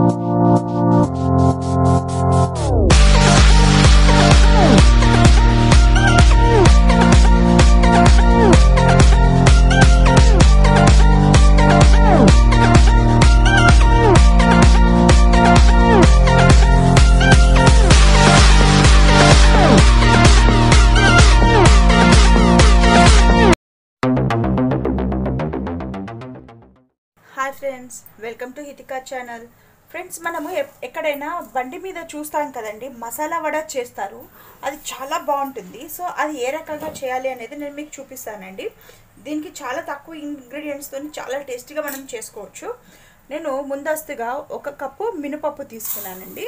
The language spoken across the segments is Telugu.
hi friends welcome to Hitika channel friends మనము ఎప్- ఎక్కడైనా బండి మీద చూస్తాం కదండి మసాలా వడ చేస్తారు అది చాలా బాగుంటుంది సో అది ఏ రకంగా చేయాలి అనేది నేను మీకు చూపిస్తానండి దీనికి చాలా తక్కువ ఇంగ్రీడియంట్స్తో చాలా టేస్టీగా మనం చేసుకోవచ్చు నేను ముందస్తుగా ఒక కప్పు మినపప్పు తీసుకున్నానండి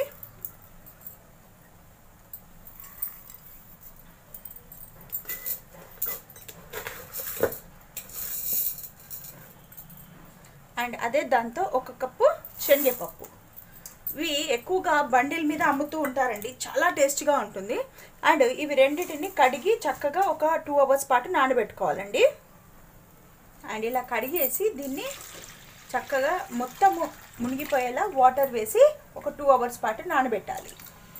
అండ్ అదే దాంతో ఒక కప్పు శనగపప్పు ఇవి ఎక్కువగా బండిల మీద అమ్ముతూ ఉంటారండి చాలా టేస్టీగా ఉంటుంది అండ్ ఇవి రెండింటిని కడిగి చక్కగా ఒక టూ అవర్స్ పాటు నానబెట్టుకోవాలండి అండ్ ఇలా కడిగేసి దీన్ని చక్కగా మొత్తము మునిగిపోయేలా వాటర్ వేసి ఒక టూ అవర్స్ పాటు నానబెట్టాలి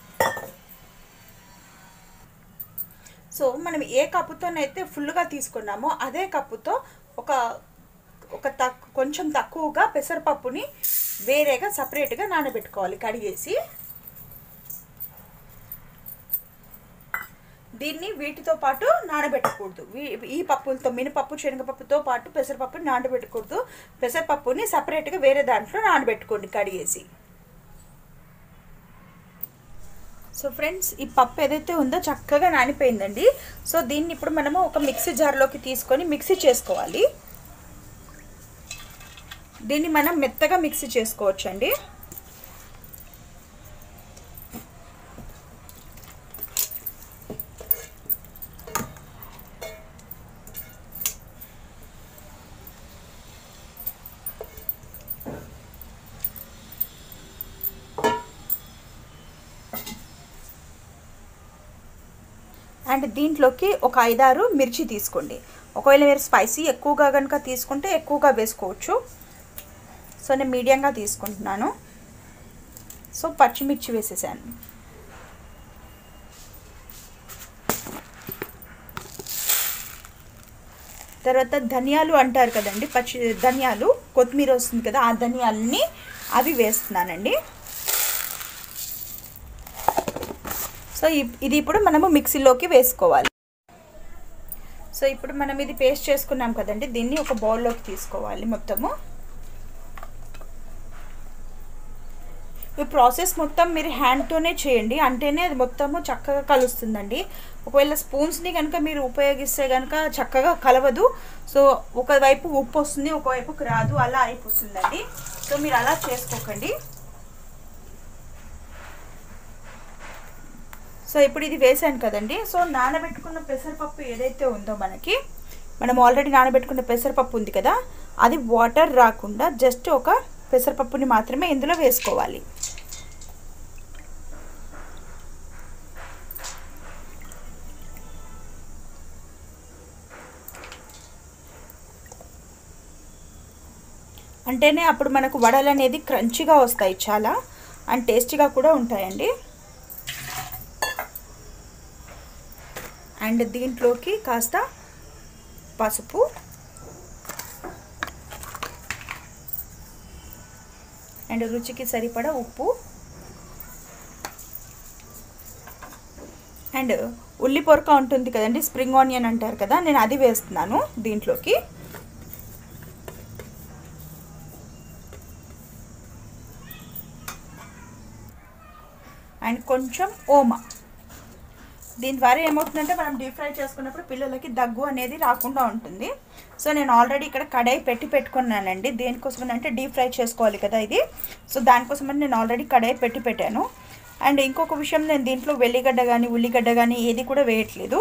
సో మనం ఏ కప్పుతోనైతే ఫుల్గా తీసుకున్నామో అదే కప్పుతో ఒక ఒక తక్ కొంచెం తక్కువగా పెసరపప్పుని వేరేగా సపరేట్గా నానబెట్టుకోవాలి కడిగేసి దీన్ని వీటితో పాటు నానబెట్టకూడదు వీ- ఈ పప్పులతో మినపప్పు శనగపప్పుతో పాటు పెసరపప్పుని నానబెట్టకూడదు పెసరపప్పుని సపరేట్గా వేరే దాంట్లో నానబెట్టుకోండి కడిగేసి సో ఫ్రెండ్స్ ఈ పప్పు ఏదైతే ఉందో చక్కగా నానిపోయిందండి సో దీన్ని ఇప్పుడు మనము ఒక మిక్సీ జార్లోకి తీసుకొని మిక్సీ చేసుకోవాలి దీన్ని మనం మెత్తగా మిక్సీ చేసుకోవచ్చండి అండ్ దీంట్లోకి ఒక ఐదారు మిర్చి తీసుకోండి ఒకవేళ మీరు స్పైసీ ఎక్కువగా కనుక తీసుకుంటే ఎక్కువగా వేసుకోవచ్చు సో నేను మీడియంగా తీసుకుంటున్నాను సో పచ్చిమిర్చి వేసేసాను తర్వాత ధనియాలు అంటారు కదండి పచ్చి ధనియాలు కొత్తిమీర వస్తుంది కదా ఆ ధనియాలని అవి వేస్తున్నానండి సో ఇప్- ఇది ఇప్పుడు మనము మిక్సీలోకి వేసుకోవాలి సో ఇప్పుడు మనం ఇది పేస్ట్ చేసుకున్నాం కదండి దీన్ని ఒక బౌల్లోకి తీసుకోవాలి మొత్తము ఈ ప్రాసెస్ మొత్తం మీరు హ్యాండ్తోనే చేయండి అంటేనే అది మొత్తము చక్కగా కలుస్తుందండి ఒకవేళ స్పూన్స్ని కనుక మీరు ఉపయోగిస్తే కనుక చక్కగా కలవదు సో ఒకవైపు ఉప్పు వస్తుంది ఒకవైపుకి రాదు అలా అయిపోతుందండి సో మీరు అలా చేసుకోకండి సో ఇప్పుడు ఇది వేసాను కదండి సో నానబెట్టుకున్న పెసరపప్పు ఏదైతే ఉందో మనకి మనం ఆల్రెడీ నానబెట్టుకున్న పెసరపప్పు ఉంది కదా అది వాటర్ రాకుండా జస్ట్ ఒక పెసరపప్పుని మాత్రమే ఇందులో వేసుకోవాలి అంటేనే అప్పుడు మనకు వడలు అనేది క్రంచిగా వస్తాయి చాలా అండ్ టేస్టీగా కూడా ఉంటాయండి అండ్ దీంట్లోకి కాస్త పసుపు అండ్ రుచికి సరిపడా ఉప్పు అండ్ ఉల్లి పొరక ఉంటుంది కదండి స్ప్రింగ్ ఆనియన్ అంటారు కదా నేను అది వేస్తున్నాను దీంట్లోకి అండ్ కొంచెం ఓమా దీని ద్వారా ఏమవుతుందంటే మనం డీప్ ఫ్రై చేసుకున్నప్పుడు పిల్లలకి దగ్గు అనేది రాకుండా ఉంటుంది సో నేను ఆల్రెడీ ఇక్కడ కడాయి పెట్టి పెట్టుకున్నానండి దేనికోసం అంటే డీప్ ఫ్రై చేసుకోవాలి కదా ఇది సో దానికోసమని నేను ఆల్రెడీ కడాయి పెట్టి పెట్టాను అండ్ ఇంకొక విషయం నేను దీంట్లో వెల్లిగడ్డ కానీ ఉల్లిగడ్డ కానీ ఏది కూడా వేయట్లేదు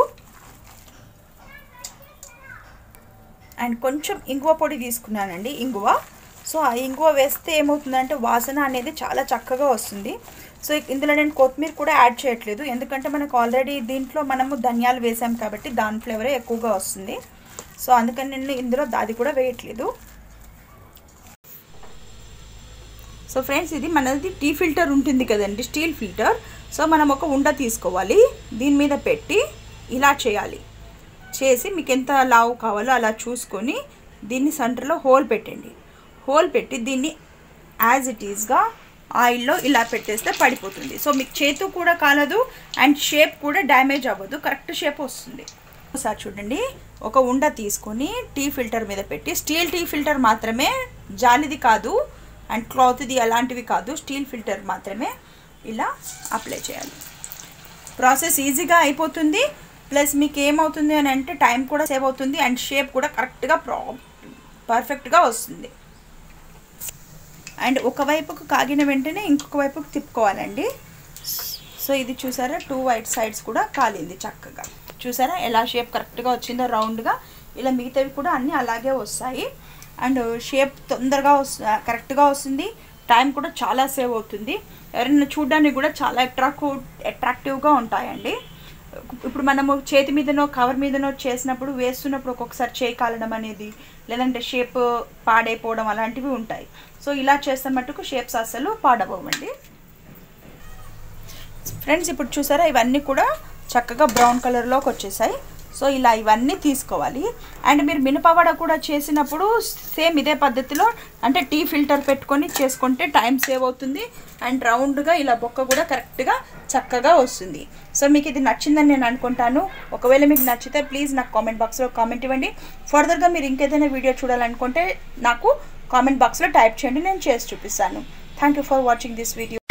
అండ్ కొంచెం ఇంగువ పొడి తీసుకున్నానండి ఇంగువ సో ఆ ఇంగువ వేస్తే ఏమవుతుందంటే వాసన అనేది చాలా చక్కగా వస్తుంది సో ఇందులో నేను కొత్తిమీర కూడా యాడ్ చేయట్లేదు ఎందుకంటే మనకు ఆల్రెడీ దీంట్లో మనము ధనియాలు వేసాం కాబట్టి దాని ఫ్లేవరే ఎక్కువగా వస్తుంది సో అందుకని నేను ఇందులో అది కూడా వేయట్లేదు సో సో ఫ్రెండ్స్ ఇది మనది టీ ఫిల్టర్ ఉంటుంది కదండి స్టీల్ ఫిల్టర్ సో మనం ఒక ఉండ తీసుకోవాలి దీని మీద పెట్టి ఇలా చేయాలి చేసి మీకు ఎంత లావు కావాలో అలా చూసుకొని దీన్ని సెంటర్లో హోల్ పెట్టండి హోల్ పెట్టి దీన్ని యాజ్ ఇట్ ఈస్గా ఆయిల్లో ఇలా పెట్టేస్తే పడిపోతుంది సో మీకు చేతు కూడా కాలదు అండ్ షేప్ కూడా డ్యామేజ్ అవ్వదు కరెక్ట్ షేప్ వస్తుంది ఒకసారి చూడండి ఒక ఉండ తీసుకొని టీ ఫిల్టర్ మీద పెట్టి స్టీల్ టీ ఫిల్టర్ మాత్రమే జాలిది కాదు అండ్ క్లాత్ది అలాంటివి కాదు స్టీల్ ఫిల్టర్ మాత్రమే ఇలా అప్లై చేయాలి ప్రాసెస్ ఈజీగా అయిపోతుంది ప్లస్ మీకు ఏమవుతుంది అని అంటే టైం కూడా సేవ్ అవుతుంది అండ్ షేప్ కూడా కరెక్ట్గా ప్రా పర్ఫెక్ట్గా వస్తుంది అండ్ ఒకవైపుకు కాగిన వెంటనే ఇంకొక వైపుకు తిప్పుకోవాలండి సో ఇది చూసారా టూ వైట్ సైడ్స్ కూడా కాలింది చక్కగా చూసారా ఎలా షేప్ కరెక్ట్గా వచ్చిందో రౌండ్గా ఇలా మిగతావి కూడా అన్నీ అలాగే వస్తాయి అండ్ షేప్ తొందరగా వస్తు కరెక్ట్గా వస్తుంది టైం కూడా చాలా సేవ్ అవుతుంది ఎవరైనా చూడడానికి కూడా చాలా అట్రాక్టివ్ అట్రాక్టివ్గా ఉంటాయండి ఇప్పుడు మనము చేతి మీదనో కవర్ మీదనో చేసినప్పుడు వేస్తున్నప్పుడు ఒక్కొక్కసారి చేయి కాలడం అనేది లేదంటే షేప్ పాడైపోవడం అలాంటివి ఉంటాయి సో ఇలా చేస్తే మటుకు షేప్స్ అసలు పాడబోవండి ఫ్రెండ్స్ ఇప్పుడు చూసారా ఇవన్నీ కూడా చక్కగా బ్రౌన్ కలర్లోకి వచ్చేసాయి సో ఇలా ఇవన్నీ తీసుకోవాలి అండ్ మీరు మినపవడ కూడా చేసినప్పుడు సేమ్ ఇదే పద్ధతిలో అంటే టీ ఫిల్టర్ పెట్టుకొని చేసుకుంటే టైం సేవ్ అవుతుంది అండ్ రౌండ్గా ఇలా బొక్క కూడా కరెక్ట్గా చక్కగా వస్తుంది సో మీకు ఇది నచ్చిందని నేను అనుకుంటాను ఒకవేళ మీకు నచ్చితే ప్లీజ్ నాకు కామెంట్ బాక్స్లో కామెంట్ ఇవ్వండి ఫర్దర్గా మీరు ఇంకేదైనా వీడియో చూడాలనుకుంటే నాకు కామెంట్ బాక్స్లో టైప్ చేయండి నేను చేసి చూపిస్తాను thank you for watching this video